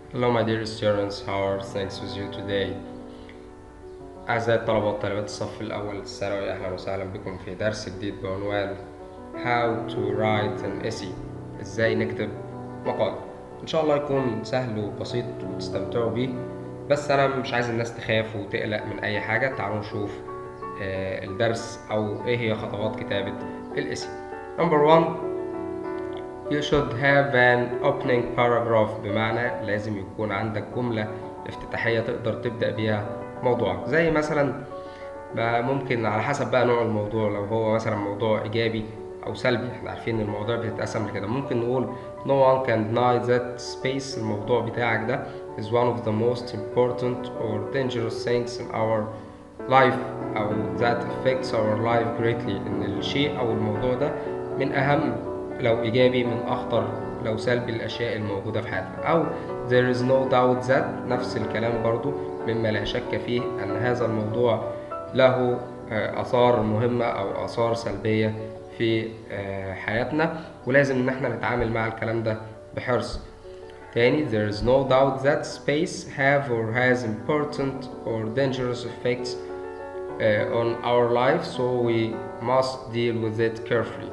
Hello my dear students, how are things with you today? أعزائي الطلبة وطالبات الصف الأول الثانوي أهلا وسهلا بكم في درس جديد بعنوان How to write an essay إزاي نكتب مقال إن شاء الله يكون سهل وبسيط وتستمتعوا بيه بس أنا مش عايز الناس تخاف وتقلق من أي حاجة تعالوا نشوف آه، الدرس أو إيه هي خطوات كتابة الاسي Number one You should have an opening paragraph بمعنى لازم يكون عندك جملة افتتاحية تقدر تبدأ بيها موضوعك زي مثلا بقى ممكن على حسب بقى نوع الموضوع لو هو مثلا موضوع إيجابي أو سلبي احنا عارفين إن الموضوع بيتقسم لكده ممكن نقول no one can deny that space الموضوع بتاعك ده is one of the most important or dangerous things in our life أو that affects our life greatly إن الشيء أو الموضوع ده من أهم لو إيجابي من أخطر لو سلبي الأشياء الموجودة في حياتنا أو there is no doubt that نفس الكلام برضو مما لا شك فيه أن هذا الموضوع له آه، آثار مهمة أو آثار سلبية في آه، حياتنا ولازم إن احنا نتعامل مع الكلام ده بحرص تاني there is no doubt that space have or has important or dangerous effects uh, on our life so we must deal with it carefully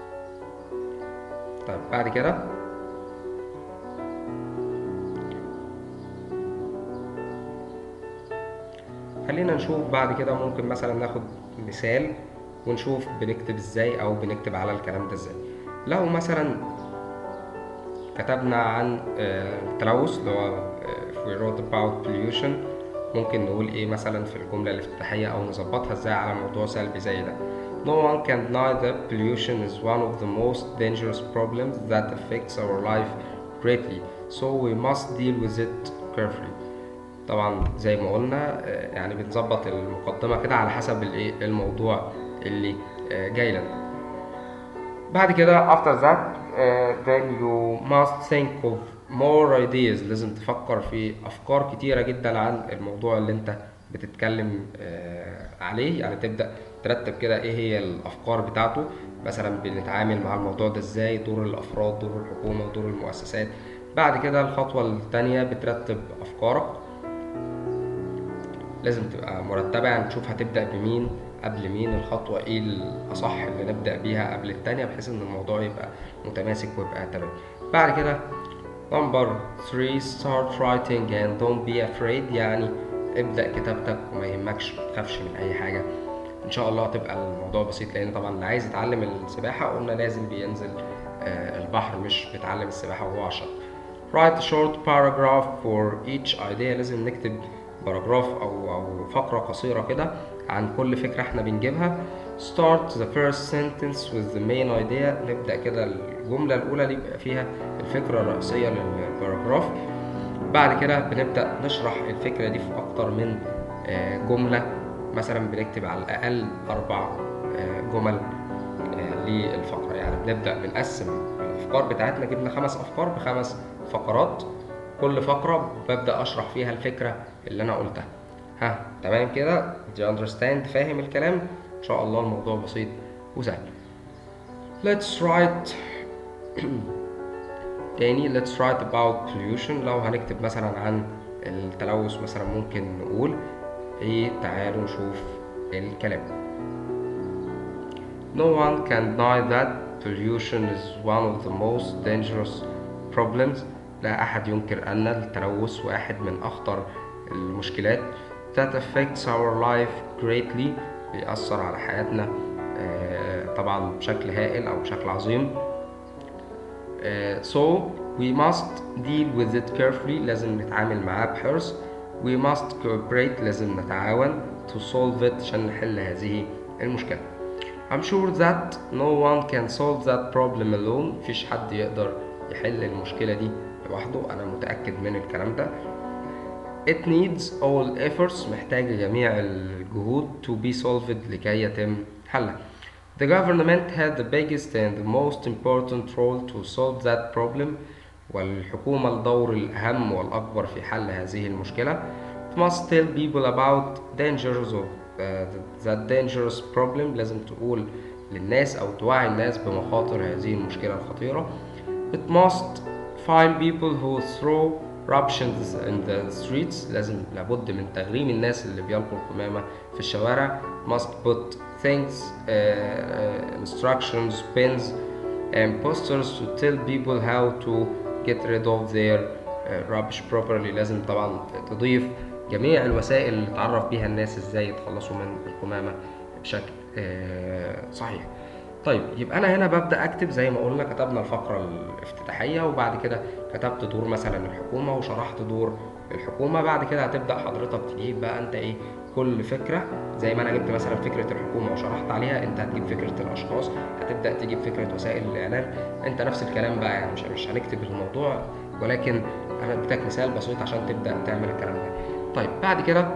طيب بعد كده خلينا نشوف بعد كده ممكن مثلا ناخد مثال ونشوف بنكتب ازاي او بنكتب على الكلام ده ازاي لو مثلا كتبنا عن آه، التلوث اللي هو آه، if we wrote about pollution ممكن نقول ايه مثلا في الجملة الافتتاحية او نظبطها ازاي على موضوع سلبي زي ده No one can deny that pollution is one of the most dangerous problems that affects our life greatly so we must deal with it carefully طبعا زي ما قلنا آه، يعني بنظبط المقدمة كده على حسب الايه الموضوع اللي آه، جاي لنا بعد كده after that uh, then you must think of more ideas لازم تفكر في أفكار كتيرة جدا عن الموضوع اللي أنت بتتكلم uh, عليه يعني تبدأ ترتب كده إيه هي الأفكار بتاعته مثلا بنتعامل مع الموضوع ده إزاي دور الأفراد دور الحكومة دور المؤسسات بعد كده الخطوة التانية بترتب أفكارك لازم تبقى مرتبة يعني تشوف هتبدأ بمين قبل مين الخطوة ايه الأصح اللي نبدأ بيها قبل التانية بحيث إن الموضوع يبقى متماسك ويبقى تمام بعد كده number 3 start writing and don't be afraid يعني ابدأ كتابتك وما يهمكش ما تخافش من أي حاجة إن شاء الله هتبقى الموضوع بسيط لأن طبعا اللي عايز يتعلم السباحة قلنا لازم بينزل آه، البحر مش بيتعلم السباحة وهو على الشط write a short paragraph for each idea لازم نكتب باراجراف او او فقره قصيره كده عن كل فكره احنا بنجيبها start the first sentence with the main idea نبدا كده الجمله الاولى اللي يبقى فيها الفكره الرئيسيه للباراجراف بعد كده بنبدا نشرح الفكره دي في اكتر من آه، جمله مثلا بنكتب على الاقل اربع آه، جمل آه، للفقره يعني بنبدا بنقسم الافكار بتاعتنا جبنا خمس افكار بخمس فقرات كل فقرة ببدأ أشرح فيها الفكرة اللي أنا قلتها ها تمام كده do you understand فاهم الكلام إن شاء الله الموضوع بسيط وسهل let's write تاني let's write about pollution لو هنكتب مثلا عن التلوث مثلا ممكن نقول ايه تعالوا نشوف الكلام No one can deny that pollution is one of the most dangerous problems لا أحد ينكر أن التلوث واحد من أخطر المشكلات that affects our life greatly بيأثر على حياتنا آه، طبعا بشكل هائل أو بشكل عظيم آه، so we must deal with it carefully لازم نتعامل معاه بحرص we must cooperate لازم نتعاون to solve it عشان نحل هذه المشكلة I'm sure that no one can solve that problem alone مفيش حد يقدر يحل المشكلة دي لوحده أنا متأكد من الكلام ده It needs all efforts محتاج جميع الجهود to be solved لكي يتم حلها The government had the biggest and the most important role to solve that problem والحكومة الدور الأهم والأكبر في حل هذه المشكلة It must tell people about dangers of uh, that dangerous problem لازم تقول للناس أو توعي الناس بمخاطر هذه المشكلة الخطيرة It must find people who throw eruptions in the streets لازم لابد من تغريم الناس اللي بيلقوا القمامة في الشوارع must put things uh, uh, instructions pins and posters to tell people how to get rid of their uh, rubbish properly لازم طبعا تضيف جميع الوسائل اللي تعرف بيها الناس ازاي يتخلصوا من القمامة بشكل آه، صحيح طيب يبقى انا هنا ببدا اكتب زي ما قلنا كتبنا الفقره الافتتاحيه وبعد كده كتبت دور مثلا الحكومه وشرحت دور الحكومه بعد كده هتبدا حضرتك تجيب بقى انت ايه كل فكره زي ما انا جبت مثلا فكره الحكومه وشرحت عليها انت هتجيب فكره الاشخاص هتبدا تجيب فكره وسائل الاعلام انت نفس الكلام بقى يعني مش مش هنكتب الموضوع ولكن انا اديتك مثال بسيط عشان تبدا تعمل الكلام ده طيب بعد كده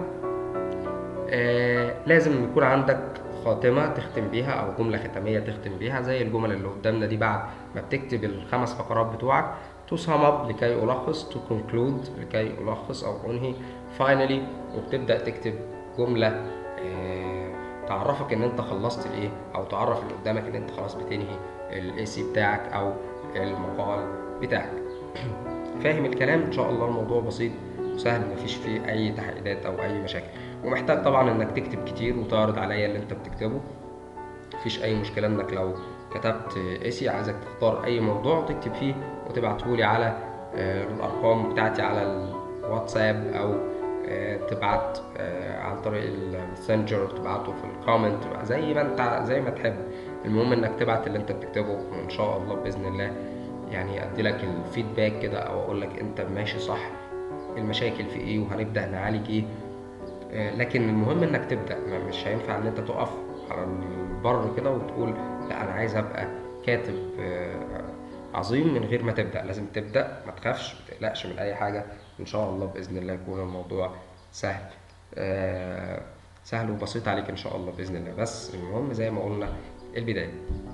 آه لازم يكون عندك خاتمة تختم بيها أو جملة ختامية تختم بيها زي الجمل اللي قدامنا دي بعد ما بتكتب الخمس فقرات بتوعك to sum up لكي ألخص to conclude لكي ألخص أو أنهي finally وبتبدأ تكتب جملة آه تعرفك إن أنت خلصت الإيه أو تعرف اللي قدامك إن أنت خلاص بتنهي الاي سي بتاعك أو المقال بتاعك فاهم الكلام إن شاء الله الموضوع بسيط وسهل مفيش فيه أي تحديدات أو أي مشاكل ومحتاج طبعا انك تكتب كتير وتعرض عليا اللي انت بتكتبه مفيش اي مشكله انك لو كتبت اسي عايزك تختار اي موضوع وتكتب فيه وتبعته لي على آه، الارقام بتاعتي على الواتساب او آه، تبعت آه، عن طريق الماسنجر تبعته في الكومنت زي ما انت زي ما تحب المهم انك تبعت اللي انت بتكتبه وان شاء الله باذن الله يعني ادي لك الفيدباك كده او اقول لك انت ماشي صح المشاكل في ايه وهنبدا نعالج ايه آه، لكن المهم انك تبدا ما- مش هينفع ان انت تقف على البر كده وتقول لا انا عايز ابقى كاتب آه، عظيم من غير ما تبدا لازم تبدا ما تخافش ما تقلقش من اي حاجه ان شاء الله باذن الله يكون الموضوع سهل آه، سهل وبسيط عليك ان شاء الله باذن الله بس المهم زي ما قلنا البدايه